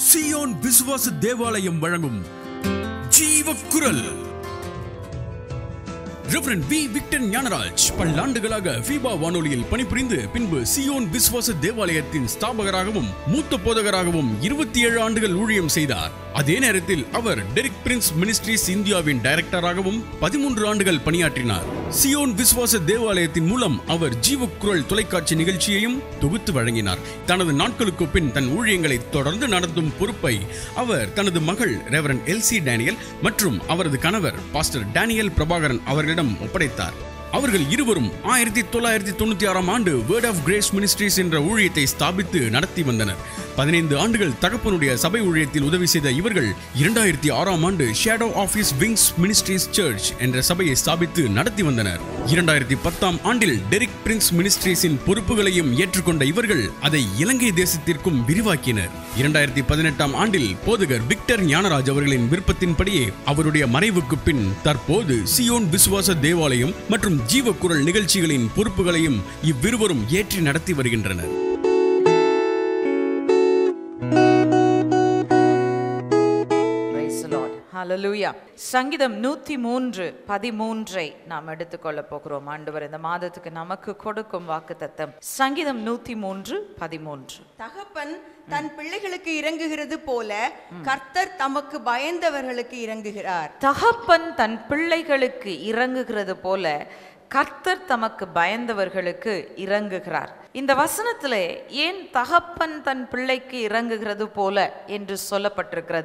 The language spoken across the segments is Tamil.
சியோன் விசுவாச தேவாலயம் வழங்கும் Jeeva Kural reverend V Victor Gnanaraj பல்லாண்டுகளாக ஃபீபா வானொலியில் பணிபுரிந்து பின்பு சியோன் விசுவாச தேவாலயத்தின் ஸ்தாபகராகவும் மூத்த போதகராகவும் இருபத்தி ஏழு ஆண்டுகள் ஊழியம் செய்தார் அதே நேரத்தில் அவர் டெரிக் பிரின்ஸ் மினிஸ்ட்ரீஸ் இந்தியாவின் டைரக்டராகவும் பதிமூன்று ஆண்டுகள் பணியாற்றினார் சியோன் விசுவாச தேவாலயத்தின் மூலம் அவர் ஜீவக்குரல் தொலைக்காட்சி நிகழ்ச்சியையும் தொகுத்து வழங்கினார் தனது நாட்களுக்கு பின் தன் ஊழியங்களை தொடர்ந்து நடத்தும் பொறுப்பை அவர் தனது மகள் ரெவரன் எல்சி டேனியல் மற்றும் அவரது கணவர் பாஸ்டர் டேனியல் பிரபாகரன் அவர்களிடம் ஒப்படைத்தார் அவர்கள் இருவரும் ஆயிரத்தி தொள்ளாயிரத்தி தொண்ணூத்தி ஆறாம் ஆண்டு வேர்ட் ஆஃப் கிரேஸ் மினிஸ்ட்ரீஸ் என்ற ஊழியத்தை ஸ்தாபித்து நடத்தி வந்தனர் பதினைந்து ஆண்டுகள் தகப்பனுடைய சபை ஊழியத்தில் உதவி செய்த இவர்கள் இரண்டாயிரத்தி ஆறாம் ஆண்டு shadow of his wings ministries church என்ற சபையை ஸ்தாபித்து நடத்தி வந்தனர் இரண்டாயிரத்தி பத்தாம் ஆண்டில் டெரிக் பிரின்ஸ் மினிஸ்ட்ரீஸின் பொறுப்புகளையும் ஏற்றுக்கொண்ட இவர்கள் அதை இலங்கை தேசத்திற்கும் விரிவாக்கினர் இரண்டாயிரத்தி பதினெட்டாம் ஆண்டில் போதகர் விக்டர் ஞானராஜ் அவர்களின் விருப்பத்தின்படியே அவருடைய மறைவுக்கு பின் தற்போது சியோன் விசுவாச தேவாலயம் மற்றும் ஜீவக்குரல் நிகழ்ச்சிகளின் பொறுப்புகளையும் இவ்விருவரும் ஏற்றி நடத்தி வருகின்றனர் Praise the Lord. Hallelujah. சங்கீதம் நூத்தி மூன்று பதிமூன்றை நாம் எடுத்துக்கொள்ள போகிறோம் ஆண்டவர் இந்த மாதத்துக்கு நமக்கு கொடுக்கும் வாக்குத்தத்தம் சங்கீதம் நூத்தி மூன்று பதிமூன்று தகப்பன் தன் பிள்ளைகளுக்கு இறங்குகிறது போல கர்த்தர் தமக்கு பயந்தவர்களுக்கு இறங்குகிறார் தகப்பன் தன் பிள்ளைகளுக்கு இறங்குகிறது போல கர்த்தர் தமக்கு பயந்தவர்களுக்கு இறங்குகிறார் இந்த வசனத்திலே ஏன் தகப்பன் தன் பிள்ளைக்கு இறங்குகிறது போல என்று சொல்லப்பட்டிருக்கிறது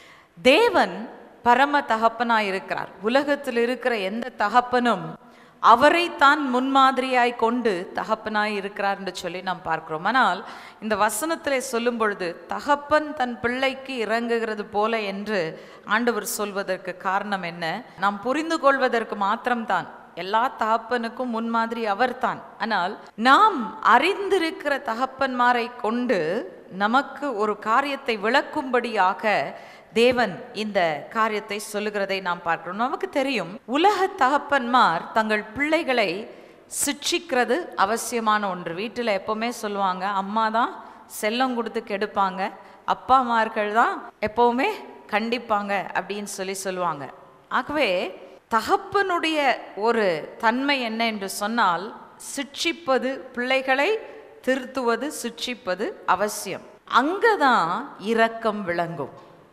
தேவன் பரம தகப்பனாய் இருக்கிறார் உலகத்தில் இருக்கிற எந்த தகப்பனும் அவரை தான் முன்மாதிரியாய் கொண்டு தகப்பனாய் இருக்கிறார் என்று சொல்லி நாம் பார்க்கிறோம் ஆனால் இந்த வசனத்திலே சொல்லும் பொழுது தகப்பன் தன் பிள்ளைக்கு இறங்குகிறது போல என்று ஆண்டவர் சொல்வதற்கு காரணம் என்ன நாம் புரிந்து கொள்வதற்கு மாத்திரம்தான் எல்லா தகப்பனுக்கும் முன்மாதிரி அவர்தான் ஆனால் நாம் அறிந்திருக்கிற தகப்பன்மாரை கொண்டு நமக்கு ஒரு காரியத்தை விளக்கும்படியாக தேவன் இந்த காரியத்தை சொல்லுகிறதை நாம் பார்க்கிறோம் நமக்கு தெரியும் உலக தகப்பன்மார் தங்கள் பிள்ளைகளை சிட்சிக்கிறது அவசியமான ஒன்று வீட்டில் எப்பவுமே சொல்லுவாங்க அம்மா தான் செல்லம் கொடுத்து கெடுப்பாங்க அப்பாமார்கள் தான் எப்பவுமே கண்டிப்பாங்க அப்படின்னு சொல்லி சொல்லுவாங்க ஆகவே தகப்பனுடைய ஒரு தன்மை என்ன என்று சொன்னால் சிட்சிப்பது பிள்ளைகளை திருத்துவது சிட்சிப்பது அவசியம் அங்கதான் இரக்கம் விளங்கும்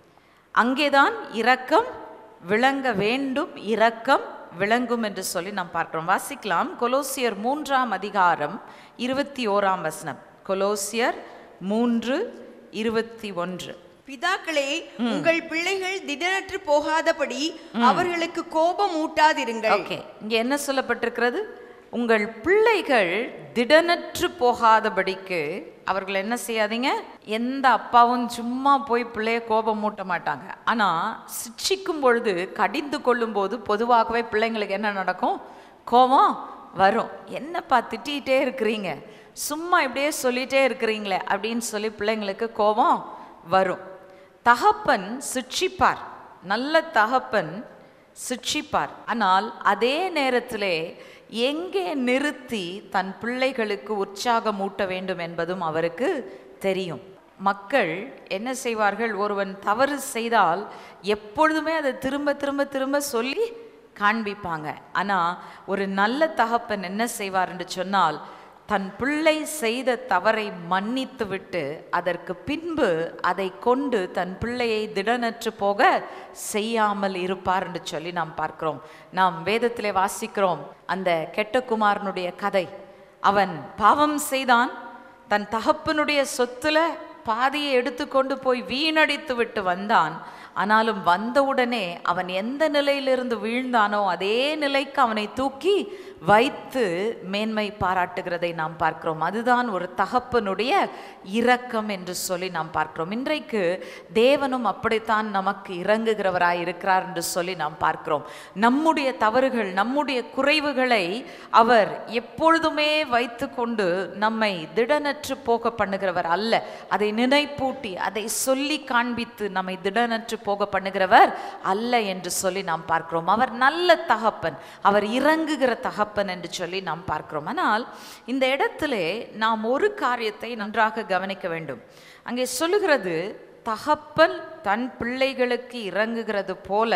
அங்கேதான் இரக்கம் விளங்க வேண்டும் இரக்கம் விளங்கும் என்று சொல்லி நாம் பார்க்கிறோம் வாசிக்கலாம் கொலோசியர் மூன்றாம் அதிகாரம் இருபத்தி ஓராம் வசனம் கொலோசியர் மூன்று இருபத்தி ஒன்று பிதாக்களே உங்கள் பிள்ளைகள் திடனற்று போகாதபடி அவர்களுக்கு கோபம் ஊட்டாதிருங்கள் ஓகே இங்க என்ன சொல்லப்பட்டிருக்கிறது உங்கள் பிள்ளைகள் திடனற்று போகாதபடிக்கு அவர்கள் என்ன செய்யாதீங்க எந்த அப்பாவும் சும்மா போய் பிள்ளைய கோபம் மூட்ட மாட்டாங்க ஆனா சிட்சிக்கும் பொழுது கடிந்து கொள்ளும் போது பொதுவாகவே பிள்ளைங்களுக்கு என்ன நடக்கும் கோபம் வரும் என்னப்பா திட்டிகிட்டே இருக்கிறீங்க சும்மா இப்படியே சொல்லிட்டே இருக்கிறீங்களே அப்படின்னு சொல்லி பிள்ளைங்களுக்கு கோபம் வரும் தகப்பன் சிட்சிப்பார் நல்ல தகப்பன் சிட்சிப்பார் ஆனால் அதே நேரத்திலே எங்கே நிறுத்தி தன் பிள்ளைகளுக்கு உற்சாகம் ஊட்ட வேண்டும் என்பதும் அவருக்கு தெரியும் மக்கள் என்ன செய்வார்கள் ஒருவன் தவறு செய்தால் எப்பொழுதுமே அதை திரும்ப திரும்ப திரும்ப சொல்லி காண்பிப்பாங்க ஆனால் ஒரு நல்ல தகப்பன் என்ன செய்வார் என்று சொன்னால் தன் பிள்ளை செய்த தவறை மன்னித்து விட்டு அதற்கு பின்பு அதை கொண்டு தன் பிள்ளையை திடனற்று போக செய்யாமல் இருப்பார் என்று சொல்லி நாம் பார்க்கிறோம் நாம் வேதத்திலே வாசிக்கிறோம் அந்த கெட்ட குமாரனுடைய கதை அவன் பாவம் செய்தான் தன் தகப்பனுடைய சொத்துல பாதியை எடுத்துக்கொண்டு போய் வீணடித்து விட்டு வந்தான் ஆனாலும் வந்தவுடனே அவன் எந்த நிலையிலிருந்து வீழ்ந்தானோ அதே நிலைக்கு அவனை தூக்கி வைத்து மேன்மை பாராட்டுகிறதை நாம் பார்க்கிறோம் அதுதான் ஒரு தகப்பனுடைய இரக்கம் என்று சொல்லி நாம் பார்க்கிறோம் இன்றைக்கு தேவனும் அப்படித்தான் நமக்கு இறங்குகிறவராய் இருக்கிறார் என்று சொல்லி நாம் பார்க்கிறோம் நம்முடைய தவறுகள் நம்முடைய குறைவுகளை அவர் எப்பொழுதுமே வைத்து கொண்டு நம்மை திடனற்று போக பண்ணுகிறவர் அல்ல அதை நினைப்பூட்டி அதை சொல்லி காண்பித்து நம்மை திடனற்று போக பண்ணுகிறவர் அல்ல என்று சொல்லி நாம் பார்க்கிறோம் அவர் நல்ல தகப்பன் அவர் இறங்குகிற தகப்பன் என்று சொல்லி நாம் பார்க்கிறோம் ஆனால் இந்த இடத்திலே நாம் ஒரு காரியத்தை நன்றாக கவனிக்க வேண்டும் அங்கே சொல்லுகிறது தகப்பன் தன் பிள்ளைகளுக்கு இறங்குகிறது போல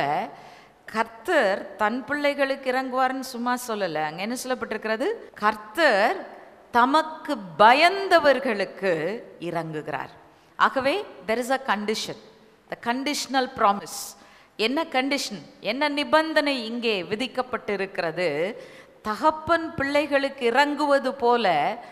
கர்த்தர் தன் பிள்ளைகளுக்கு இறங்குவார்னு சும்மா சொல்லல அங்க என்ன சொல்லப்பட்டிருக்கிறது கர்த்தர் தமக்கு பயந்தவர்களுக்கு இறங்குகிறார் ஆகவே there is a condition the conditional promise என்ன கண்டிஷன் என்ன நிபந்தனை இங்கே விதிக்கப்பட்டு இருக்கிறது தகப்பன் பிள்ளைகளுக்கு இறங்குவது போல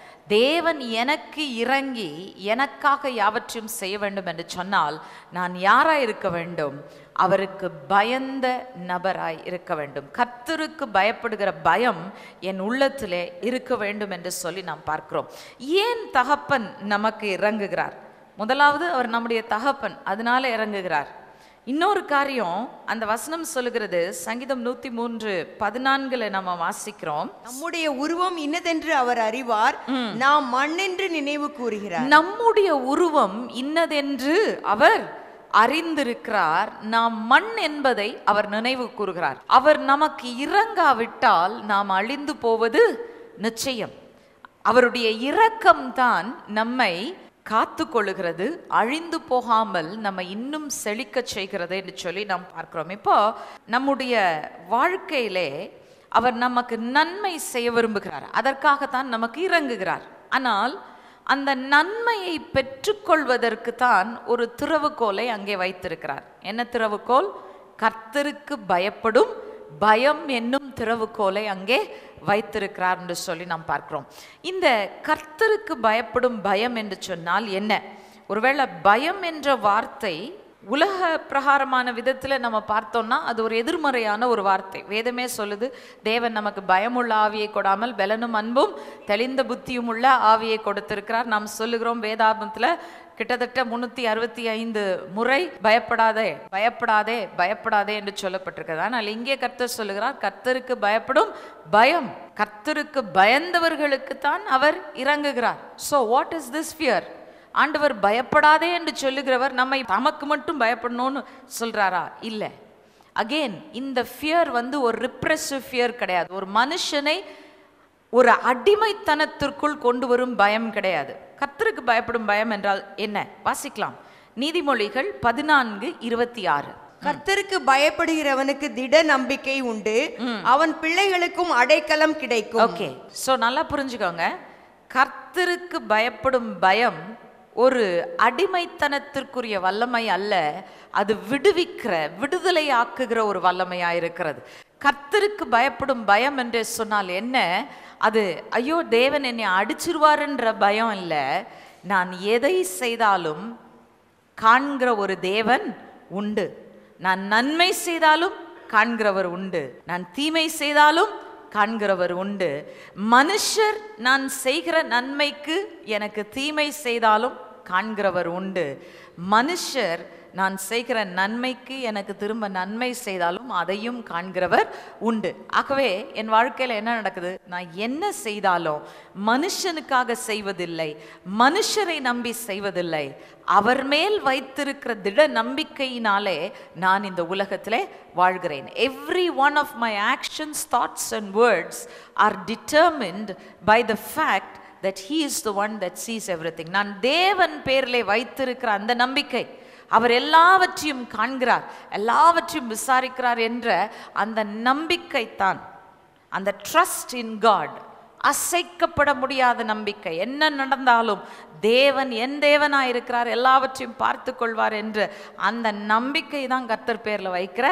தேவன் எனக்கு இறங்கி எனக்காக யாவற்றையும் செய்ய வேண்டும் என்று சொன்னால் நான் யாராய் இருக்க வேண்டும் அவருக்கு பயந்த நபராய் இருக்க வேண்டும் கர்த்தருக்கு பயப்படுகிற பயம் என் உள்ளத்திலே இருக்க வேண்டும் என்று சொல்லி நாம் பார்க்கிறோம் ஏன் தகப்பன் நமக்கு இறங்குகிறார் முதலாவது அவர் நம்முடைய தகப்பன் அதனால இறங்குகிறார் இன்னொரு காரியம் அந்த வசனம் சொல்லுகிறது சங்கீதம் நூத்தி மூன்று பதினான்குல நம்ம வாசிக்கிறோம் நம்முடைய உருவம் இன்னதென்று அவர் அறிவார் நாம் மண்ணென்று நினைவு கூறுகிறார் நம்முடைய உருவம் இன்னதென்று அவர் அறிந்திருக்கிறார் நாம் மண் என்பதை அவர் நினைவு கூறுகிறார் அவர் நமக்கு இறங்காவிட்டால் நாம் அழிந்து போவது நிச்சயம் அவருடைய இரக்கம்தான் நம்மை காத்து கொள்ளுகிறது அழிந்து போகாமல் நம்ம இன்னும் செழிக்கச் செய்கிறது என்று சொல்லி நாம் பார்க்கிறோம் இப்போ நம்முடைய வாழ்க்கையிலே அவர் நமக்கு நன்மை செய்ய விரும்புகிறார் அதற்காகத்தான் நமக்கு இறங்குகிறார் ஆனால் அந்த நன்மையை பெற்றுக்கொள்வதற்கு தான் ஒரு திறவுகோலை அங்கே வைத்திருக்கிறார் என்ன திறவுகோல் கர்த்தருக்கு பயப்படும் பயம் என்னும் திறவுகோலை அங்கே வைத்திருக்கிறார் என்று சொல்லி நாம் பார்க்கிறோம் இந்த கர்த்தருக்கு பயப்படும் பயம் என்று சொன்னால் என்ன ஒருவேளை பயம் என்ற வார்த்தை உலக பிரகாரமான விதத்தில் நம்ம பார்த்தோம்னா அது ஒரு எதிர்மறையான ஒரு வார்த்தை வேதமே சொல்லுது தேவன் நமக்கு பயமுள்ள ஆவியை கொடாமல் பலனும் அன்பும் தெளிந்த புத்தியும் உள்ள ஆவியை கொடுத்திருக்கிறார் நாம் சொல்லுகிறோம் வேதாபத்தில் கிட்டத்தட்ட முன்னூத்தி அறுபத்தி ஐந்து முறை பயப்படாதே பயப்படாதே பயப்படாதே என்று சொல்லப்பட்டிருக்கிறது ஆனால் இங்கே கர்த்தர் சொல்லுகிறார் கர்த்தருக்கு பயப்படும் பயம் கர்த்தருக்கு பயந்தவர்களுக்கு தான் அவர் இறங்குகிறார் so what is this fear ஆண்டவர் பயப்படாதே என்று சொல்லுகிறவர் நம்மை தமக்கு மட்டும் பயப்படணும்னு சொல்றாரா இல்லை அகெயின் இந்த ஃபியர் வந்து ஒரு ரிப்ரெசிவ் ஃபியர் கிடையாது ஒரு மனுஷனை ஒரு அடிமைத்தனத்திற்குள் கொண்டு வரும் பயம் கிடையாது கர்த்தருக்கு பயப்படும் பயம் என்றால் என்ன வாசிக்கலாம் நீதிமொழிகள் பதினான்கு இருபத்தி ஆறு கர்த்தருக்கு பயப்படுகிறவனுக்கு திட நம்பிக்கை உண்டு அவன் பிள்ளைகளுக்கும் அடைக்கலம் கிடைக்கும் ஓகே ஸோ நல்லா புரிஞ்சுக்கோங்க கர்த்தருக்கு பயப்படும் பயம் ஒரு அடிமைத்தனத்திற்குரிய வல்லமை அல்ல அது விடுவிக்கிற விடுதலை ஆக்குகிற ஒரு வல்லமையா இருக்கிறது கர்த்தருக்கு பயப்படும் பயம் என்று சொன்னால் என்ன அது ஐயோ தேவன் என்னை அடிச்சிருவாருன்ற பயம் இல்லை நான் எதை செய்தாலும் காண்கிற ஒரு தேவன் உண்டு நான் நன்மை செய்தாலும் காண்கிறவர் உண்டு நான் தீமை செய்தாலும் காண்கிறவர் உண்டு மனுஷர் நான் செய்கிற நன்மைக்கு எனக்கு தீமை செய்தாலும் காண்கிறவர் உண்டு மனுஷர் நான் செய்கிற நன்மைக்கு எனக்கு திரும்ப நன்மை செய்தாலும் அதையும் காண்கிறவர் உண்டு ஆகவே என் வாழ்க்கையில் என்ன நடக்குது நான் என்ன செய்தாலும் மனுஷனுக்காக செய்வதில்லை மனுஷரை நம்பி செய்வதில்லை அவர் மேல் வைத்திருக்கிற திட நம்பிக்கையினாலே நான் இந்த உலகத்திலே வாழ்கிறேன் every one of my actions thoughts and words are determined by the fact that he is the one that sees every நான் தேவன் பேரிலே வைத்திருக்கிற அந்த நம்பிக்கை அவர் எல்லாவற்றையும் காண்கிறார் எல்லாவற்றையும் விசாரிக்கிறார் என்ற அந்த நம்பிக்கை தான் அந்த ட்ரஸ்ட் இன் காட் அசைக்கப்பட முடியாத நம்பிக்கை என்ன நடந்தாலும் தேவன் என் தேவனா இருக்கிறார் எல்லாவற்றையும் பார்த்து கொள்வார் என்று அந்த நம்பிக்கை தான் கர்த்தர் பேர்ல வைக்கிற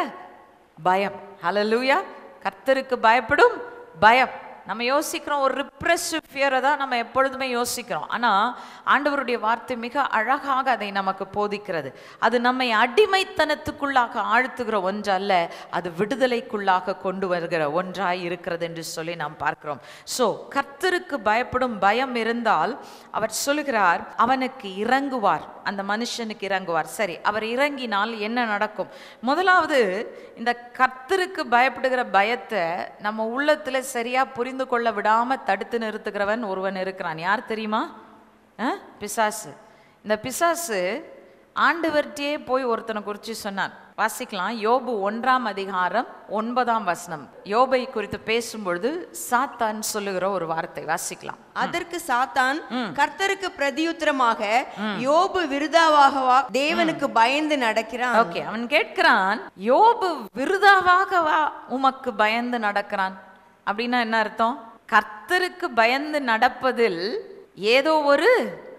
பயம் ஹalleluya கர்த்தருக்கு பயப்படும் பயம் நம்ம யோசிக்கிறோம் ஒரு ரிப்ரெசிவ் ஃபியரை தான் நம்ம எப்பொழுதுமே யோசிக்கிறோம் ஆனால் ஆண்டவருடைய வார்த்தை மிக அழகாக அதை நமக்கு போதிக்கிறது அது நம்மை அடிமைத்தனத்துக்குள்ளாக ஆழ்த்துகிற ஒன்றல்ல அது விடுதலைக்குள்ளாக கொண்டு வருகிற ஒன்றாய் இருக்கிறது என்று சொல்லி நாம் பார்க்கிறோம் ஸோ கர்த்தருக்கு பயப்படும் பயம் இருந்தால் அவர் சொல்லுகிறார் அவனுக்கு இறங்குவார் அந்த மனுஷனுக்கு இறங்குவார் சரி அவர் இறங்கினால் என்ன நடக்கும் முதலாவது இந்த கர்த்தருக்கு பயப்படுகிற பயத்தை நம்ம உள்ளத்துல சரியா புரிந்து கொள்ள விடாம தடுத்து நிறுத்துகிறவன் ஒருவன் இருக்கிறான் யார் தெரியுமா அஹ்? பிசாசு இந்த பிசாசு ஆண்டவர்கிட்டயே போய் ஒருத்தனை குறித்து சொன்னான் வாசிக்கலாம் யோபு ஒன்றாம் அதிகாரம் ஒன்பதாம் வசனம் யோபை குறித்து பேசும்பொழுது சாத்தான் சொல்லுகிற ஒரு வார்த்தை வாசிக்கலாம் அதற்கு சாத்தான் கர்த்தருக்கு பிரதியுத்தரமாக யோபு விருதாவாகவா தேவனுக்கு பயந்து நடக்கிறான் ஓகே அவன் கேட்கிறான் யோபு விருதாவாகவா உமக்கு பயந்து நடக்கிறான் அப்படின்னா என்ன அர்த்தம் கர்த்தருக்கு பயந்து நடப்பதில் ஏதோ ஒரு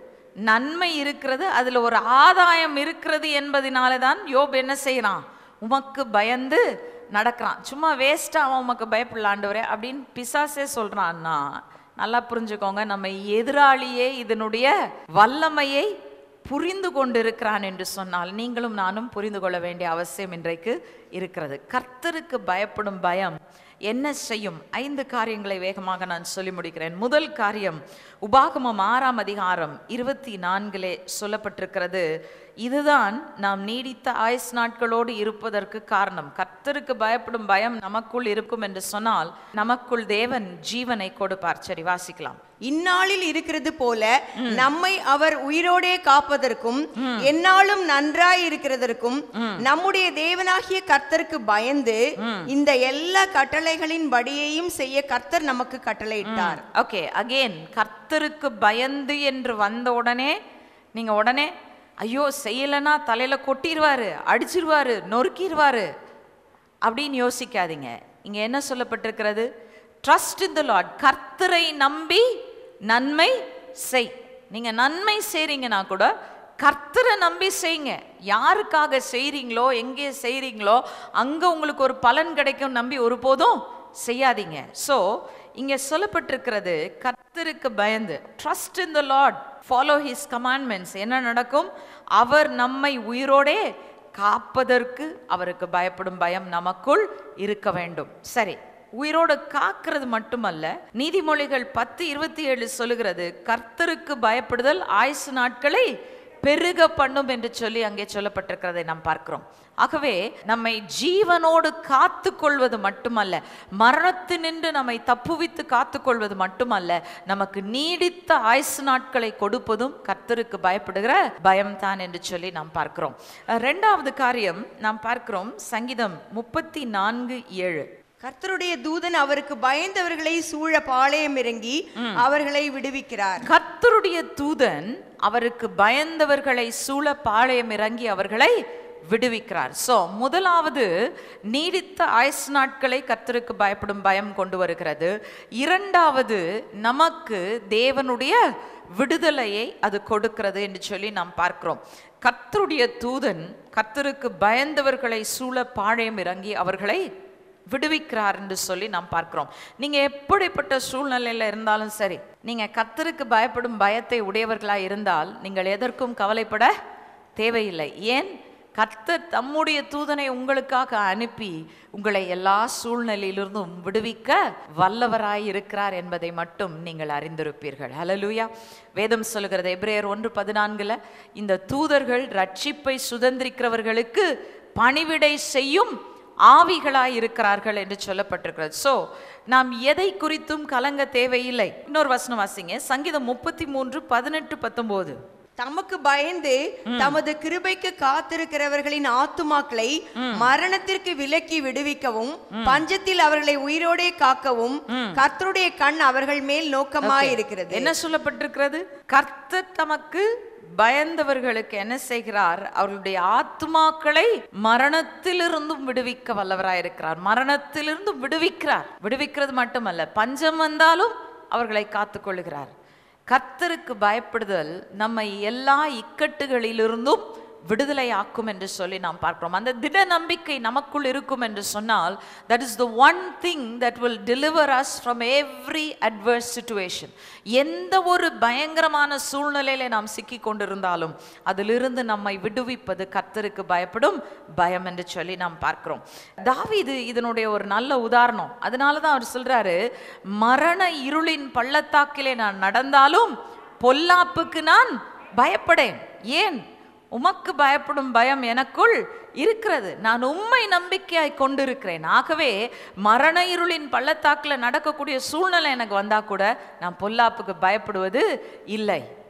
நன்மை இருக்கிறது அதுல ஒரு ஆதாயம் இருக்கிறது என்பதனால தான் யோபு என்ன செய்யறான் உமக்கு பயந்து நடக்கிறான் சும்மா வேஸ்டா அவன் உமக்கு பயப்படலாண்டவரே அப்படின்னு பிசாசே சொல்றான்னா நல்லா புரிஞ்சுக்கோங்க நம்ம எதிராளியே இதனுடைய வல்லமையை புரிந்து கொண்டிருக்கிறான் என்று சொன்னால் நீங்களும் நானும் புரிந்து கொள்ள வேண்டிய அவசியம் இன்றைக்கு இருக்கிறது கர்த்தருக்கு பயப்படும் பயம் என்ன செய்யும் ஐந்து காரியங்களை வேகமாக நான் சொல்லி முடிக்கிறேன் முதல் காரியம் உபாகமம் ஆறாம் அதிகாரம் இருபத்தி நான்கிலே சொல்லப்பட்டிருக்கிறது இதுதான் நாம் நீடித்த ஆயுஸ் நாட்களோடு இருப்பதற்கு காரணம் கர்த்தருக்கு பயப்படும் பயம் நமக்குள் இருக்கும் என்று சொன்னால் நமக்குள் தேவன் ஜீவனை கொடுப்பார் சரி வாசிக்கலாம் இந்நாளில் இருக்கிறது போல நம்மை அவர் உயிரோடே காப்பதற்கும் எந்நாளும் நன்றாய் இருக்கிறதற்கும் நம்முடைய தேவனாகிய கர்த்தருக்கு பயந்து இந்த எல்லா கட்டளைகளின் படியையும் செய்ய கர்த்தர் நமக்கு கட்டளையிட்டார் ஓகே அகெயின் கர்த்தருக்கு பயந்து என்று வந்த உடனே நீங்க உடனே ஐயோ செய்யலைன்னா தலையில கொட்டிடுவாரு அடிச்சிருவாரு நொறுக்கிடுவாரு அப்படின்னு யோசிக்காதீங்க இங்க என்ன சொல்லப்பட்டிருக்கிறது ட்ரஸ்ட் இன் த லார்ட் கர்த்தரை நம்பி நன்மை செய் நீங்க நன்மை செய்றீங்கன்னா கூட கர்த்தரை நம்பி செய்யுங்க யாருக்காக செய்றீங்களோ எங்கே செய்றீங்களோ அங்க உங்களுக்கு ஒரு பலன் கிடைக்கும் நம்பி ஒருபோதும் செய்யாதீங்க ஸோ இங்க சொல்லப்பட்டிருக்கிறது கர்த்தருக்கு பயந்து trust in the Lord follow his commandments என்ன நடக்கும் அவர் நம்மை உயிரோடே காப்பதற்கு அவருக்கு பயப்படும் பயம் நமக்குள் இருக்க வேண்டும் சரி உயிரோடு காக்கிறது மட்டுமல்ல நீதிமொழிகள் பத்து இருபத்தி ஏழு சொல்லுகிறது கர்த்தருக்கு பயப்படுதல் ஆயுசு நாட்களை பெருக பண்ணும் என்று சொல்லி அங்கே சொல்லப்பட்டிருக்கிறதை நாம் பார்க்கிறோம் ஆகவே நம்மை ஜீவனோடு காத்து கொள்வது மட்டுமல்ல மரணத்தினின்று நம்மை தப்புவித்து காத்து கொள்வது மட்டுமல்ல நமக்கு நீடித்த ஆயுசு நாட்களை கொடுப்பதும் கர்த்தருக்கு பயப்படுகிற பயம்தான் என்று சொல்லி நாம் பார்க்கிறோம் அஹ், ரெண்டாவது காரியம் நாம் பார்க்கிறோம் சங்கீதம் முப்பத்தி நான்கு ஏழு கர்த்தருடைய தூதன் அவருக்கு பயந்தவர்களை சூழ பாளையம் இறங்கி அவர்களை விடுவிக்கிறார் கர்த்தருடைய தூதன் அவருக்கு பயந்தவர்களை சூழ பாளையம் இறங்கி அவர்களை விடுவிக்கிறார் சோ முதலாவது நீடித்த ஆயுசு நாட்களை கர்த்தருக்கு பயப்படும் பயம் கொண்டு வருகிறது இரண்டாவது நமக்கு தேவனுடைய விடுதலையை அது கொடுக்கிறது என்று சொல்லி நாம் பார்க்கிறோம் கர்த்தருடைய தூதன் கர்த்தருக்கு பயந்தவர்களை சூழ பாளையம் இறங்கி அவர்களை விடுவிக்கிறார் என்று சொல்லி நாம் பார்க்கிறோம் நீங்க எப்படிப்பட்ட சூழ்நிலையில இருந்தாலும் சரி நீங்க கர்த்தருக்கு பயப்படும் பயத்தை உடையவர்களாய் இருந்தால் நீங்கள் எதற்கும் கவலைப்பட தேவையில்லை ஏன் கர்த்தர் தம்முடைய தூதனை உங்களுக்காக அனுப்பி உங்களை எல்லா சூழ்நிலையிலிருந்தும் விடுவிக்க வல்லவராய் இருக்கிறார் என்பதை மட்டும் நீங்கள் அறிந்திருப்பீர்கள் ஹalleluya வேதம் சொல்லுகிறது எபிரேயர் ஒன்று பதினான்குல இந்த தூதர்கள் ரட்சிப்பை சுதந்திரிக்கிறவர்களுக்கு பணிவிடை செய்யும் ஆவிகளாய் இருக்கிறார்கள் என்று சொல்லப்பட்டிருக்கிறது சோ நாம் எதை குறித்தும் கலங்க தேவையில்லை இன்னொரு வசனம் வாசிங்க சங்கீதம் முப்பத்தி மூன்று பதினெட்டு பத்தொன்பது தமக்கு பயந்து தமது கிருபைக்கு காத்திருக்கிறவர்களின் ஆத்துமாக்களை மரணத்திற்கு விலக்கி விடுவிக்கவும் பஞ்சத்தில் அவர்களை உயிரோடே காக்கவும் கர்த்தருடைய கண் அவர்கள் மேல் நோக்கமாய் இருக்கிறது என்ன சொல்லப்பட்டிருக்கிறது கர்த்தர் தமக்கு பயந்தவர்களுக்கு என்ன செய்கிறார் அவர்களுடைய ஆத்துமாக்களை மரணத்திலிருந்தும் விடுவிக்க வல்லவராயிருக்கிறார் மரணத்திலிருந்தும் விடுவிக்கிறார் விடுவிக்கிறது மட்டுமல்ல பஞ்சம் வந்தாலும் அவர்களை காத்துக்கொள்கிறார் கர்த்தருக்கு பயப்படுதல் நம்மை எல்லா இக்கட்டுகளிலிருந்தும் விடுதலை ஆக்கும் என்று சொல்லி நாம் பார்க்கிறோம் அந்த திட நம்பிக்கை நமக்குள் இருக்கும் என்று சொன்னால் that is the one thing that will deliver us from every adverse situation எந்த ஒரு பயங்கரமான சூழ்நிலையில நாம் சிக்கி கொண்டிருந்தாலும் அதிலிருந்து நம்மை விடுவிப்பது கர்த்தருக்கு பயப்படும் பயம் என்று சொல்லி நாம் பார்க்கிறோம் தாவீது இதனுடைய ஒரு நல்ல உதாரணம் அதனால தான் அவர் சொல்றாரு மரண இருளின் பள்ளத்தாக்கிலே நான் நடந்தாலும் பொல்லாப்புக்கு நான் பயப்படேன் ஏன் உமக்கு பயப்படும் பயம் எனக்குள் இருக்கிறது நான் உம்மை நம்பிக்கையாய் கொண்டிருக்கிறேன் ஆகவே மரண இருளின் பள்ளத்தாக்கில் நடக்கக்கூடிய சூழ்நிலை எனக்கு வந்தா கூட நான் பொல்லாப்புக்கு பயப்படுவது இல்லை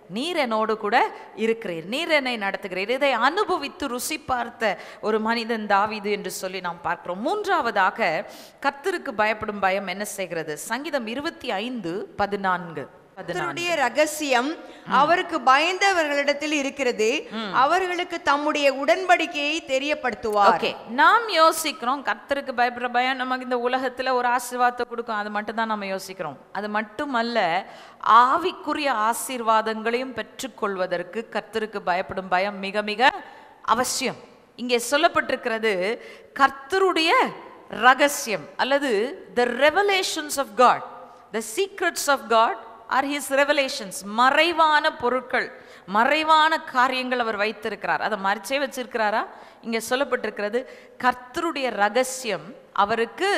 நீர் என்னோடு கூட இருக்கிறீர் நீர் என்னை நடத்துகிறீர் இதை அனுபவித்து ருசி பார்த்த ஒரு மனிதன் தாவீது என்று சொல்லி நாம் பார்க்கிறோம் மூன்றாவதாக கர்த்தருக்கு பயப்படும் பயம் என்ன செய்கிறது சங்கீதம் இருபத்தி ஐந்து பதினான்கு பதினான்கு கர்த்தருடைய ரகசியம் அவருக்கு பயந்தவர்களிடத்தில் இருக்கிறது அவர்களுக்கு தம்முடைய உடன்படிக்கையை தெரியப்படுத்துவார் ஓகே நாம் யோசிக்கிறோம் கர்த்தருக்கு பயப்படுற பயம் நமக்கு இந்த உலகத்துல ஒரு ஆசீர்வாதத்தை கொடுக்கும் அது மட்டும் தான் நம்ம யோசிக்கிறோம் அது மட்டுமல்ல ஆவிக்குரிய ஆசீர்வாதங்களையும் பெற்றுக்கொள்வதற்கு கர்த்தருக்கு பயப்படும் பயம் மிக மிக அவசியம் இங்கே சொல்லப்பட்டிருக்கிறது கர்த்தருடைய ரகசியம் அல்லது the revelations of God the secrets of God or his revelations மறைவான பொருட்கள் மறைவான காரியங்கள் அவர் வைத்திருக்கிறார் அதை மறைச்சே வச்சிருக்கிறாரா இங்க சொல்லப்பட்டிருக்கிறது கர்த்தருடைய ரகசியம் அவருக்கு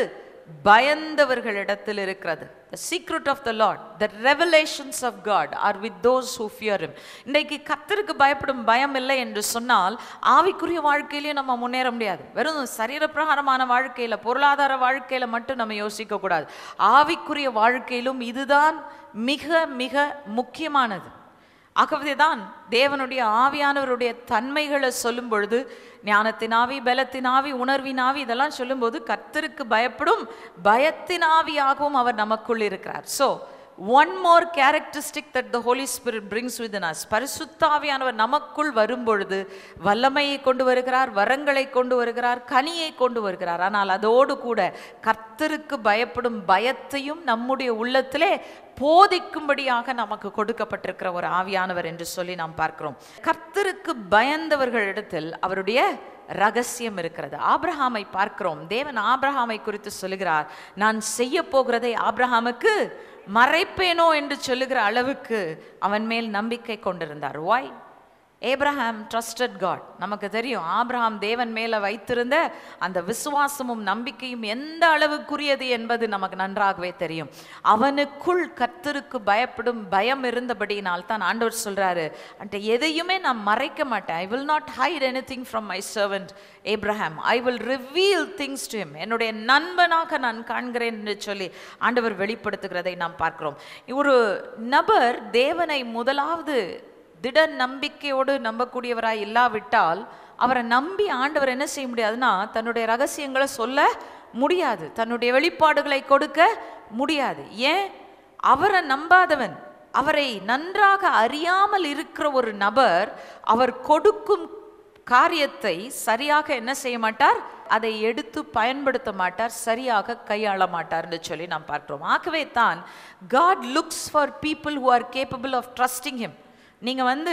பயந்தவர்களிடத்தில் இருக்கிறது the secret of the lord the revelations of god are with those who fear him இன்றைக்கு கர்த்தருக்கு பயப்படும் பயம் இல்லை என்று சொன்னால் ஆவிக்குரிய வாழ்க்கையிலையும் நம்ம முன்னேற முடியாது வெறும் சரீரப்பிரகாரமான வாழ்க்கையில பொருளாதார வாழ்க்கையில மட்டும் நம்ம யோசிக்க கூடாது ஆவிக்குரிய வாழ்க்கையிலும் இதுதான் மிக மிக முக்கியமானது ஆகவேதான் தேவனுடைய ஆவியானவருடைய தன்மைகளை சொல்லும் பொழுது ஞானத்தின் ஆவி பலத்தின் ஆவி உணர்வின் ஆவி இதெல்லாம் சொல்லும்போது கர்த்தருக்கு பயப்படும் பயத்தின் ஆவியாகவும் அவர் நமக்குள் இருக்கிறார் so one more characteristic that the holy spirit brings with us பரிசுத்தாவியானவர் நமக்குள் வரும்பொழுது வல்லமையை கொண்டு வருகிறார் வரங்களை கொண்டு வருகிறார் கனியை கொண்டு வருகிறார் ஆனால் அதோடு கூட கர்த்தருக்கு பயப்படும் பயத்தையும் நம்முடைய உள்ளத்திலே போதிக்கும்படியாக நமக்கு கொடுக்கப்பட்டிருக்கிற ஒரு ஆவியானவர் என்று சொல்லி நாம் பார்க்கிறோம் கர்த்தருக்கு பயந்தவர்களிடத்தில் அவருடைய ரகசியம் இருக்கிறது ஆபிரஹாமை பார்க்கிறோம் தேவன் ஆபிரஹாமை குறித்து சொல்லுகிறார் நான் செய்ய போகிறதை ஆபிரஹாமுக்கு மறைப்பேனோ என்று சொல்லுகிற அளவுக்கு அவன் மேல் நம்பிக்கை கொண்டிருந்தார் வாய் ஏப்ரஹாம் ட்ரஸ்டட் காட் நமக்கு தெரியும் ஆபிரகாம் தேவன் மேல வைத்திருந்த அந்த விசுவாசமும் நம்பிக்கையும் எந்த அளவுக்குரியது என்பது நமக்கு நன்றாகவே தெரியும் அவனுக்குள் கர்த்தருக்கு பயப்படும் பயம் இருந்தபடியினால் தான் ஆண்டவர் சொல்றாரு அந்த எதையுமே நான் மறைக்க மாட்டேன் I will not hide anything from my servant Abraham I will reveal things to him என்னுடைய நண்பனாக நான் காண்கிறேன் என்று சொல்லி ஆண்டவர் வெளிப்படுத்துகிறதை நாம் பார்க்கிறோம் ஒரு நபர் தேவனை முதலாவது திட நம்பிக்கையோடு நம்பக்கூடியவராய் இல்லாவிட்டால் அவரை நம்பி ஆண்டவர் என்ன செய்ய முடியாதுன்னா தன்னுடைய ரகசியங்களை சொல்ல முடியாது தன்னுடைய வெளிப்பாடுகளை கொடுக்க முடியாது ஏன் அவரை நம்பாதவன் அவரை நன்றாக அறியாமல் இருக்கிற ஒரு நபர் அவர் கொடுக்கும் காரியத்தை சரியாக என்ன செய்ய மாட்டார் அதை எடுத்து பயன்படுத்த மாட்டார் சரியாக கையாள மாட்டார்னு சொல்லி நாம் பார்க்கிறோம் ஆகவே தான் God looks for people who are capable of trusting him நீங்க வந்து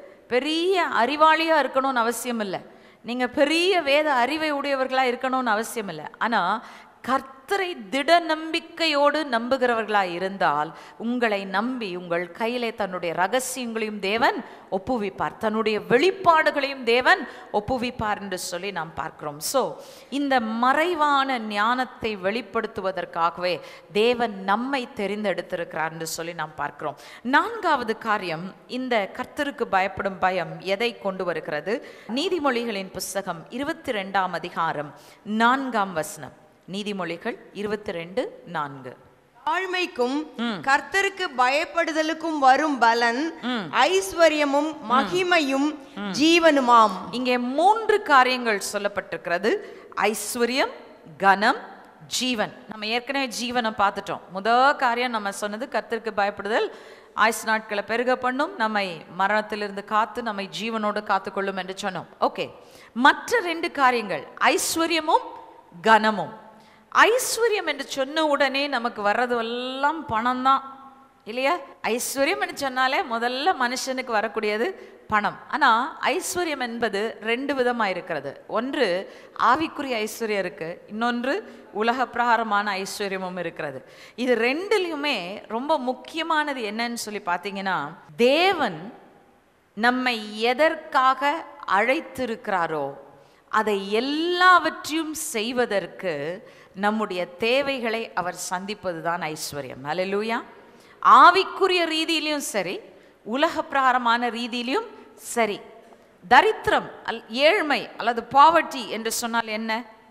பெரிய அறிவாளியா இருக்கணும்னு அவசியம் இல்லை நீங்க பெரிய வேத அறிவை உடையவர்களா இருக்கணும்னு அவசியம் இல்லை ஆனா கர்த்தரை திட நம்பிக்கையோடு நம்புகிறவர்களா இருந்தால் உங்களை நம்பி உங்கள் கையிலே தன்னுடைய ரகசியங்களையும் தேவன் ஒப்புவிப்பார் தன்னுடைய வெளிப்பாடுகளையும் தேவன் ஒப்புவிப்பார் என்று சொல்லி நாம் பார்க்கிறோம் ஸோ இந்த மறைவான ஞானத்தை வெளிப்படுத்துவதற்காகவே தேவன் நம்மை தெரிந்தெடுத்திருக்கிறார் என்று சொல்லி நாம் பார்க்கிறோம் நான்காவது காரியம் இந்த கர்த்தருக்கு பயப்படும் பயம் எதை கொண்டு வருகிறது நீதிமொழிகளின் புஸ்தகம் இருபத்தி ரெண்டாம் அதிகாரம் நான்காம் வசனம் நீதிமொழிகள் இருபத்தி ரெண்டு நான்கு தாழ்மைக்கும் கர்த்தருக்கு பயப்படுதலுக்கும் வரும் பலன் ஐஸ்வர்யமும் மகிமையும் ஜீவனுமாம் இங்கே மூன்று காரியங்கள் சொல்லப்பட்டிருக்கிறது ஐஸ்வர்யம் கனம் ஜீவன் நம்ம ஏற்கனவே ஜீவனை பார்த்துட்டோம் முத காரியம் நம்ம சொன்னது கர்த்தருக்கு பயப்படுதல் ஆயுசு நாட்களை பெருக பண்ணும் நம்மை மரணத்திலிருந்து காத்து நம்மை ஜீவனோடு காத்துக்கொள்ளும் என்று சொன்னோம் ஓகே மற்ற ரெண்டு காரியங்கள் ஐஸ்வர்யமும் கனமும் ஐஸ்வர்யம் என்று சொன்ன உடனே நமக்கு வர்றது எல்லாம் பணம் தான் இல்லையா ஐஸ்வர்யம் என்று சொன்னாலே முதல்ல மனுஷனுக்கு வரக்கூடியது பணம் ஆனா ஐஸ்வர்யம் என்பது ரெண்டு விதமா இருக்கிறது ஒன்று ஆவிக்குரிய ஐஸ்வர்யம் இருக்கு இன்னொன்று உலக பிரகாரமான ஐஸ்வர்யமும் இருக்கிறது இது ரெண்டுலையுமே ரொம்ப முக்கியமானது என்னன்னு சொல்லி பார்த்தீங்கன்னா தேவன் நம்மை எதற்காக அழைத்திருக்கிறாரோ அதை எல்லாவற்றையும் செய்வதற்கு நம்முடைய தேவைகளை அவர் சந்திப்பது தான் ஐஸ்வர்யம் அல்லேலூயா ஆவிக்குரிய ரீதியிலையும் சரி உலக பிரகாரமான ரீதியிலையும் சரி தரித்திரம் அல் ஏழ்மை அல்லது பாவர்ட்டி என்று சொன்னால் என்ன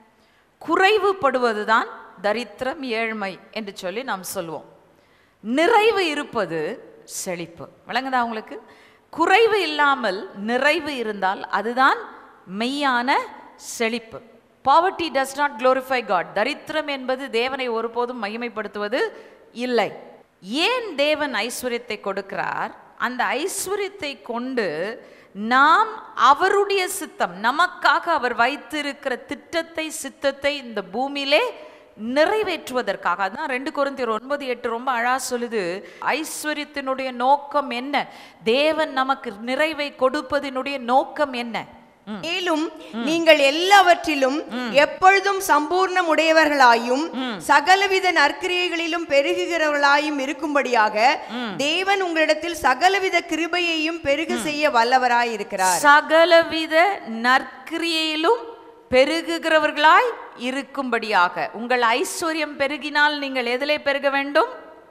குறைவுபடுவதுதான் தரித்திரம் ஏழ்மை என்று சொல்லி நாம் சொல்வோம் நிறைவு இருப்பது செழிப்பு விளங்குதா உங்களுக்கு குறைவு இல்லாமல் நிறைவு இருந்தால் அதுதான் மெய்யான செழிப்பு poverty does not glorify God தரித்திரம் என்பது தேவனை ஒருபோதும் மகிமைப்படுத்துவது இல்லை ஏன் தேவன் ஐஸ்வர்யத்தை கொடுக்கிறார் அந்த ஐஸ்வர்யத்தை கொண்டு நாம் அவருடைய சித்தம் நமக்காக அவர் வைத்திருக்கிற திட்டத்தை சித்தத்தை இந்த பூமியிலே நிறைவேற்றுவதற்காக அதான் ரெண்டு கொரிந்தியர் ஒன்பது எட்டு ரொம்ப அழகா சொல்லுது ஐஸ்வர்யத்தினுடைய நோக்கம் என்ன தேவன் நமக்கு நிறைவை கொடுப்பதினுடைய நோக்கம் என்ன மேலும் நீங்கள் எல்லாவற்றிலும் எப்பொழுதும் சம்பூர்ணம் உடையவர்களாயும் சகலவித நற்கிரியைகளிலும் பெருகுகிறவர்களாயும் இருக்கும்படியாக தேவன் உங்களிடத்தில் சகலவித கிருபையையும் பெருக செய்ய வல்லவராய் இருக்கிறார் சகலவித நற்கிரியையிலும் பெருகுகிறவர்களாய் இருக்கும்படியாக உங்கள் ஐஸ்வர்யம் பெருகினால் நீங்கள் எதிலே பெருக வேண்டும்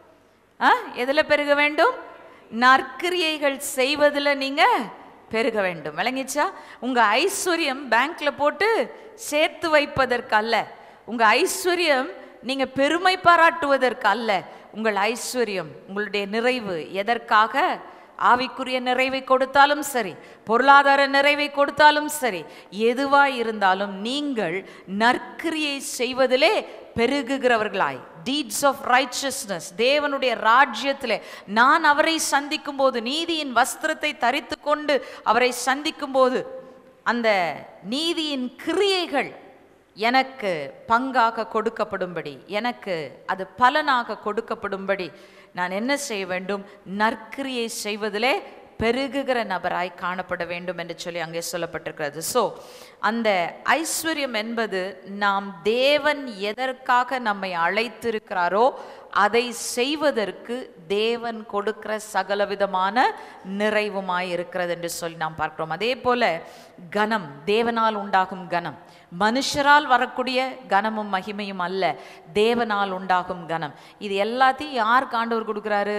ஆ எதில் பெருக வேண்டும் நற்கிரியைகள் செய்வதில் நீங்க பெருக வேண்டும் விளங்கிச்சா உங்க ஐஸ்வர்யம் பேங்க்ல போட்டு சேர்த்து வைப்பதற்கு அல்ல உங்க ஐஸ்வர்யம் நீங்க பெருமை பாராட்டுவதற்கு அல்ல உங்கள் ஐஸ்வர்யம் உங்களுடைய நிறைவு எதற்காக ஆவிக்குரிய நிறைவை கொடுத்தாலும் சரி பொருளாதார நிறைவை கொடுத்தாலும் சரி எதுவாய் இருந்தாலும் நீங்கள் நற்கிரியை செய்வதிலே பெருகுகிறவர்களாய் டீட்ஸ் ஆஃப் ரைச்சஸ்னஸ் தேவனுடைய ராஜ்யத்திலே நான் அவரை சந்திக்கும் போது நீதியின் வஸ்திரத்தை தரித்து கொண்டு அவரை சந்திக்கும் போது அந்த நீதியின் கிரியைகள் எனக்கு பங்காக கொடுக்கப்படும்படி எனக்கு அது பலனாக கொடுக்கப்படும்படி நான் என்ன செய்ய வேண்டும் நற்கிரியை செய்வதிலே பெருகுகிற நபராய் காணப்பட வேண்டும் என்று சொல்லி அங்கே சொல்லப்பட்டிருக்கிறது ஸோ அந்த ஐஸ்வர்யம் என்பது நாம் தேவன் எதற்காக நம்மை அழைத்திருக்கிறாரோ அதை செய்வதற்கு தேவன் கொடுக்கிற சகலவிதமான நிறைவுமாய் இருக்கிறது என்று சொல்லி நாம் பார்க்கிறோம் அதே போல கனம் தேவனால் உண்டாகும் கனம் மனுஷரால் வரக்கூடிய கனமும் மகிமையும் அல்ல தேவனால் உண்டாகும் கனம் இது எல்லாத்தையும் யார் ஆண்டவர் கொடுக்குறாரு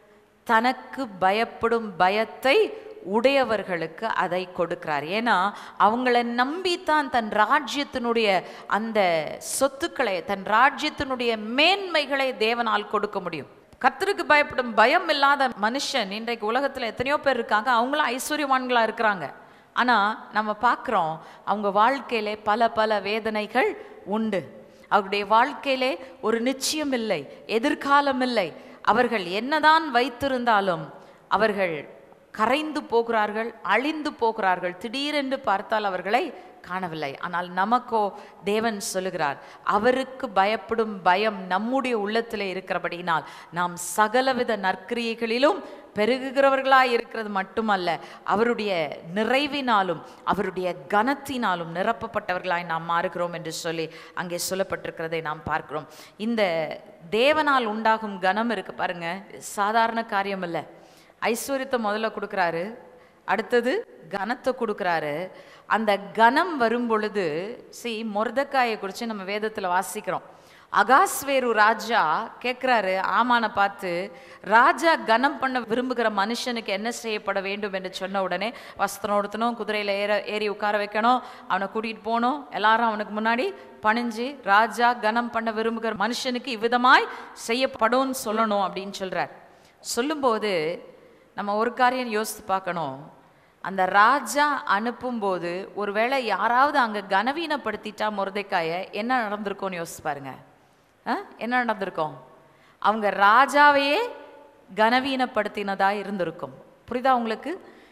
தனக்கு பயப்படும் பயத்தை உடையவர்களுக்கு அதை கொடுக்கிறார் ஏன்னா அவங்கள நம்பித்தான் தன் ராஜ்யத்தினுடைய அந்த சொத்துக்களை தன் ராஜ்யத்தினுடைய மேன்மைகளை தேவனால் கொடுக்க முடியும் கர்த்தருக்கு பயப்படும் பயம் இல்லாத மனுஷன் இன்றைக்கு உலகத்தில் எத்தனையோ பேர் இருக்காங்க அவங்களும் ஐஸ்வர்யவான்களா இருக்கிறாங்க ஆனால் நம்ம பார்க்குறோம் அவங்க வாழ்க்கையிலே பல பல வேதனைகள் உண்டு அவருடைய வாழ்க்கையிலே ஒரு நிச்சயம் இல்லை எதிர்காலம் இல்லை அவர்கள் என்னதான் வைத்திருந்தாலும் அவர்கள் கரைந்து போகிறார்கள் அழிந்து போகிறார்கள் திடீரென்று பார்த்தால் அவர்களை காணவில்லை ஆனால் நமக்கோ தேவன் சொல்லுகிறார் அவருக்கு பயப்படும் பயம் நம்முடைய உள்ளத்திலே இருக்கிறபடியினால் நாம் சகலவித நற்கிரியைகளிலும் பெருகுகிறவர்களாய் இருக்கிறது மட்டுமல்ல அவருடைய நிறைவினாலும் அவருடைய கனத்தினாலும் நிரப்பப்பட்டவர்களாய் நாம் மாறுகிறோம் என்று சொல்லி அங்கே சொல்லப்பட்டிருக்கிறதை நாம் பார்க்கிறோம் இந்த தேவனால் உண்டாகும் கனம் இருக்கு பாருங்க சாதாரண காரியம் இல்லை ஐஸ்வர்யத்தை முதல்ல கொடுக்குறாரு அடுத்தது கனத்தை கொடுக்குறாரு அந்த கனம் வரும் பொழுது சி மொர்தக்காயை குறித்து நம்ம வேதத்தில் வாசிக்கிறோம் அகாஸ்வேரு ராஜா கேட்குறாரு ஆமானை பார்த்து ராஜா கனம் பண்ண விரும்புகிற மனுஷனுக்கு என்ன செய்யப்பட வேண்டும் என்று சொன்ன உடனே வஸ்திரம் உடுத்தணும் குதிரையில் ஏற ஏறி உட்கார வைக்கணும் அவனை கூட்டிகிட்டு போகணும் எல்லாரும் அவனுக்கு முன்னாடி பணிஞ்சு ராஜா கனம் பண்ண விரும்புகிற மனுஷனுக்கு இவ்விதமாய் செய்யப்படும்னு சொல்லணும் அப்படின்னு சொல்கிறார் சொல்லும்போது நம்ம ஒரு காரியம் யோசித்து பார்க்கணும் அந்த ராஜா அனுப்பும்போது ஒருவேளை யாராவது அங்கே கனவீனப்படுத்திட்டா முருதைக்காய என்ன நடந்திருக்கும்னு யோசிச்சு பாருங்க ஆ? என்ன நடந்திருக்கும் அவங்க ராஜாவையே கனவீனப்படுத்தினதா இருந்திருக்கும் புரியுதா உங்களுக்கு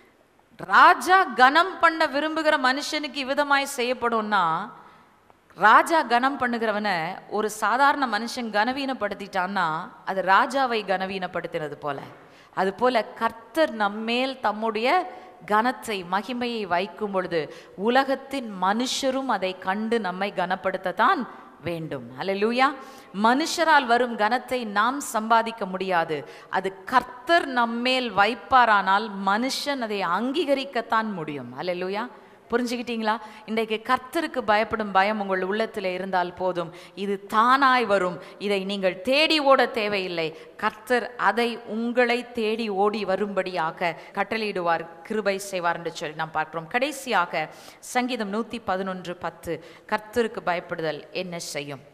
ராஜா கனம் பண்ண விரும்புகிற மனுஷனுக்கு இவ்விதமாய் செய்யப்படும்னா ராஜா கனம் பண்ணுகிறவனை ஒரு சாதாரண மனுஷன் கனவீனப்படுத்திட்டான்னா அது ராஜாவை கனவீனப்படுத்தினது போல அது போல கர்த்தர் நம்மேல் தம்முடைய கனத்தை மகிமையை வைக்கும் பொழுது உலகத்தின் மனுஷரும் அதை கண்டு நம்மை கனப்படுத்தத்தான் வேண்டும் அல்லேலூயா மனுஷரால் வரும் கனத்தை நாம் சம்பாதிக்க முடியாது அது கர்த்தர் நம்மேல் வைப்பாரானால் மனுஷன் அதை அங்கீகரிக்கத்தான் முடியும் அல்லேலூயா புரிஞ்சுக்கிட்டீங்களா இன்றைக்கு கர்த்தருக்கு பயப்படும் பயம் உங்கள் உள்ளத்தில் இருந்தால் போதும் இது தானாய் வரும் இதை நீங்கள் தேடி ஓட தேவையில்லை கர்த்தர் அதை உங்களை தேடி ஓடி வரும்படியாக கட்டளையிடுவார் கிருபை செய்வார் என்று சொல்லி நாம் பார்க்கிறோம் கடைசியாக சங்கீதம் நூற்றி பதினொன்று பத்து கர்த்தருக்கு பயப்படுதல் என்ன செய்யும்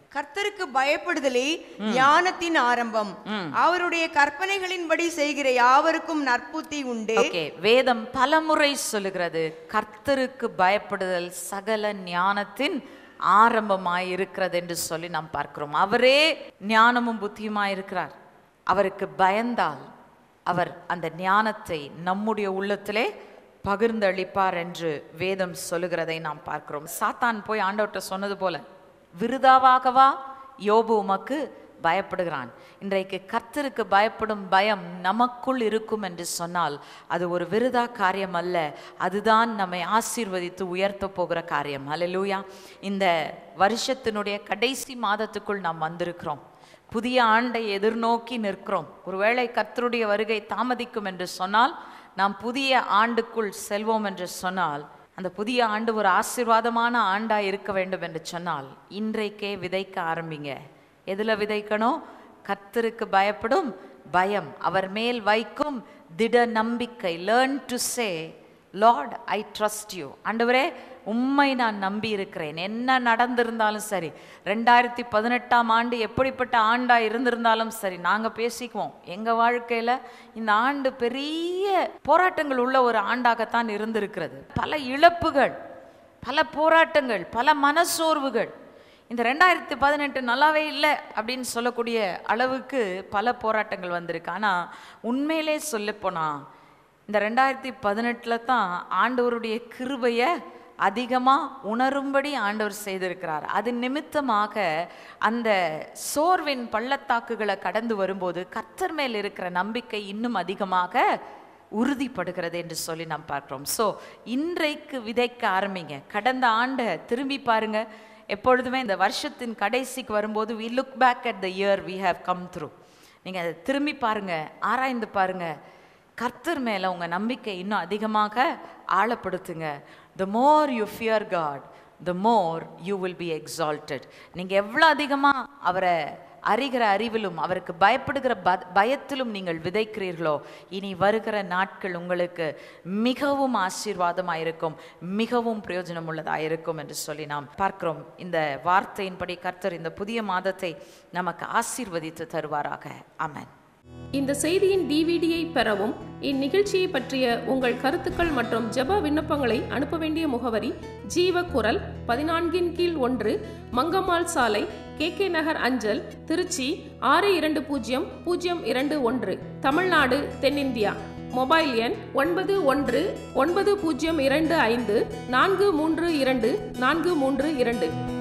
கர்த்தருக்கு பயப்படுதலே ஞானத்தின் ஆரம்பம் அவருடைய கற்பனைகளின்படி செய்கிற யாவருக்கும் நற்புத்தி உண்டு ஓகே வேதம் பலமுறை சொல்லுகிறது கர்த்தருக்கு பயப்படுதல் சகல ஞானத்தின் ஆரம்பமாய் இருக்கிறது என்று சொல்லி நாம் பார்க்கிறோம் அவரே ஞானமும் புத்தியுமாய் இருக்கிறார் அவருக்கு பயந்தால் அவர் அந்த ஞானத்தை நம்முடைய உள்ளத்திலே பகிர்ந்தளிப்பார் என்று வேதம் சொல்லுகிறதை நாம் பார்க்கிறோம் சாத்தான் போய் ஆண்டவர்கிட்ட சொன்னது போல விருதாவாகவா யோபு உமக்கு பயப்படுகிறான் இன்றைக்கு கர்த்தருக்கு பயப்படும் பயம் நமக்குள் இருக்கும் என்று சொன்னால் அது ஒரு விருதா காரியம் அல்ல அதுதான் நம்மை ஆசீர்வதித்து உயர்த்த போகிற காரியம் அல்லேலூயா இந்த வருஷத்தினுடைய கடைசி மாதத்துக்குள் நாம் வந்திருக்கிறோம் புதிய ஆண்டை எதிர்நோக்கி நிற்கிறோம் ஒருவேளை கர்த்தருடைய வருகை தாமதிக்கும் என்று சொன்னால் நாம் புதிய ஆண்டுக்குள் செல்வோம் என்று சொன்னால் அந்த புதிய ஆண்டு ஒரு ஆசீர்வாதமான ஆண்டாய் இருக்க வேண்டும் என்று சொன்னால் இன்றைக்கே விதைக்க ஆரம்பிங்க எதுல விதைக்கணும் கர்த்தருக்கு பயப்படும் பயம் அவர் மேல் வைக்கும் திட நம்பிக்கை learn to say Lord I trust you ஆண்டவரே உம்மை நான் நம்பி இருக்கிறேன் என்ன நடந்திருந்தாலும் சரி ரெண்டாயிரத்தி பதினெட்டாம் ஆண்டு எப்படிப்பட்ட ஆண்டா இருந்திருந்தாலும் சரி நாங்கள் பேசிக்குவோம் எங்கள் வாழ்க்கையில் இந்த ஆண்டு பெரிய போராட்டங்கள் உள்ள ஒரு ஆண்டாகத்தான் இருந்திருக்கிறது பல இழப்புகள் பல போராட்டங்கள் பல மனசோர்வுகள் இந்த ரெண்டாயிரத்தி பதினெட்டு நல்லாவே இல்லை அப்படின்னு சொல்லக்கூடிய அளவுக்கு பல போராட்டங்கள் வந்திருக்கு ஆனால் உண்மையிலே சொல்லப்போனால் இந்த ரெண்டாயிரத்தி பதினெட்டில் தான் ஆண்டவருடைய கிருபையை அதிகமாக உணரும்படி ஆண்டவர் செய்திருக்கிறார் அது நிமித்தமாக அந்த சோர்வின் பள்ளத்தாக்குகளை கடந்து வரும்போது கர்த்தர் மேல் இருக்கிற நம்பிக்கை இன்னும் அதிகமாக உறுதிப்படுகிறது என்று சொல்லி நாம் பார்க்கிறோம் ஸோ இன்றைக்கு விதைக்க ஆரம்பிங்க கடந்த ஆண்டை திரும்பி பாருங்க எப்பொழுதுமே இந்த வருஷத்தின் கடைசிக்கு வரும்போது we look back at the year we have come through நீங்கள் அதை திரும்பி பாருங்க ஆராய்ந்து பாருங்க கர்த்தர் மேலே உங்கள் நம்பிக்கை இன்னும் அதிகமாக ஆழப்படுத்துங்க the more you fear God the more you will be exalted நீங்கள் எவ்வளோ அதிகமாக அவரை அறிகிற அறிவிலும் அவருக்கு பயப்படுகிற ப பயத்திலும் நீங்கள் விதைக்கிறீர்களோ இனி வருகிற நாட்கள் உங்களுக்கு மிகவும் ஆசீர்வாதமாக இருக்கும் மிகவும் பிரயோஜனம் உள்ளதாக இருக்கும் என்று சொல்லி நாம் பார்க்கிறோம் இந்த வார்த்தையின்படி கர்த்தர் இந்த புதிய மாதத்தை நமக்கு ஆசீர்வதித்து தருவாராக ஆமென் இந்த செய்தியின் டிவிடியை பெறவும் இந்நிகழ்ச்சியை பற்றிய உங்கள் கருத்துக்கள் மற்றும் ஜெப விண்ணப்பங்களை அனுப்ப வேண்டிய முகவரி ஜீவ குரல் பதினான்கின் கீழ் ஒன்று மங்கம்மாள் சாலை கே கே நகர் அஞ்சல் திருச்சி ஆறு இரண்டு பூஜ்ஜியம் பூஜ்ஜியம் இரண்டு ஒன்று தமிழ்நாடு தென்னிந்தியா மொபைல் எண் ஒன்பது ஒன்று ஒன்பது பூஜ்ஜியம் இரண்டு ஐந்து நான்கு மூன்று இரண்டு நான்கு மூன்று இரண்டு